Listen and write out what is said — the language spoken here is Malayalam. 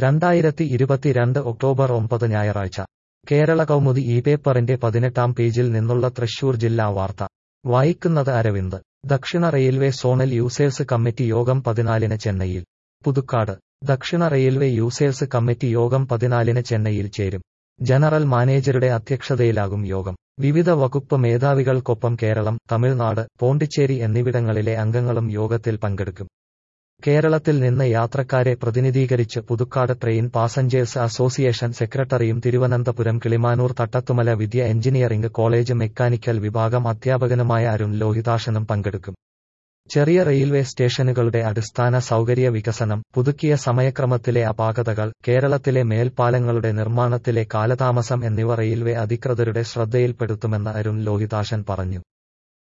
രണ്ടായിരത്തി ഇരുപത്തിരണ്ട് ഒക്ടോബർ ഒമ്പത് ഞായറാഴ്ച കേരള കൗമുദി ഈ പേപ്പറിന്റെ പതിനെട്ടാം പേജിൽ നിന്നുള്ള തൃശൂർ ജില്ലാ വാർത്ത വായിക്കുന്നത് അരവിന്ദ് ദക്ഷിണ റെയിൽവേ സോണൽ യൂസേഴ്സ് കമ്മിറ്റി യോഗം പതിനാലിന് ചെന്നൈയിൽ പുതുക്കാട് ദക്ഷിണ റെയിൽവേ യൂസേഴ്സ് കമ്മിറ്റി യോഗം പതിനാലിന് ചെന്നൈയിൽ ചേരും ജനറൽ മാനേജരുടെ അധ്യക്ഷതയിലാകും യോഗം വിവിധ വകുപ്പ് മേധാവികൾക്കൊപ്പം കേരളം തമിഴ്നാട് പോണ്ടിച്ചേരി എന്നിവിടങ്ങളിലെ അംഗങ്ങളും യോഗത്തിൽ പങ്കെടുക്കും കേരളത്തിൽ നിന്ന് യാത്രക്കാരെ പ്രതിനിധീകരിച്ച് പുതുക്കാട് ട്രെയിൻ പാസഞ്ചേഴ്സ് അസോസിയേഷൻ സെക്രട്ടറിയും Thiruvananthapuram Kilimanoor Thattathumala Vidya engineering college mechanical വിഭാഗം അധ്യാപകനുമായ അരുൺ ലോഹിതാഷനും പങ്കെടുക്കും ചെറിയ റെയിൽവേ സ്റ്റേഷനുകളുടെ അടിസ്ഥാന സൗകര്യ വികസനം പുതുക്കിയ സമയക്രമത്തിലെ അപാകതകൾ കേരളത്തിലെ മേൽപ്പാലങ്ങളുടെ നിർമ്മാണത്തിലെ കാലതാമസം എന്നിവ റെയിൽവേ അധികൃതരുടെ ശ്രദ്ധയിൽപ്പെടുത്തുമെന്ന് അരുൺ ലോഹിതാഷൻ പറഞ്ഞു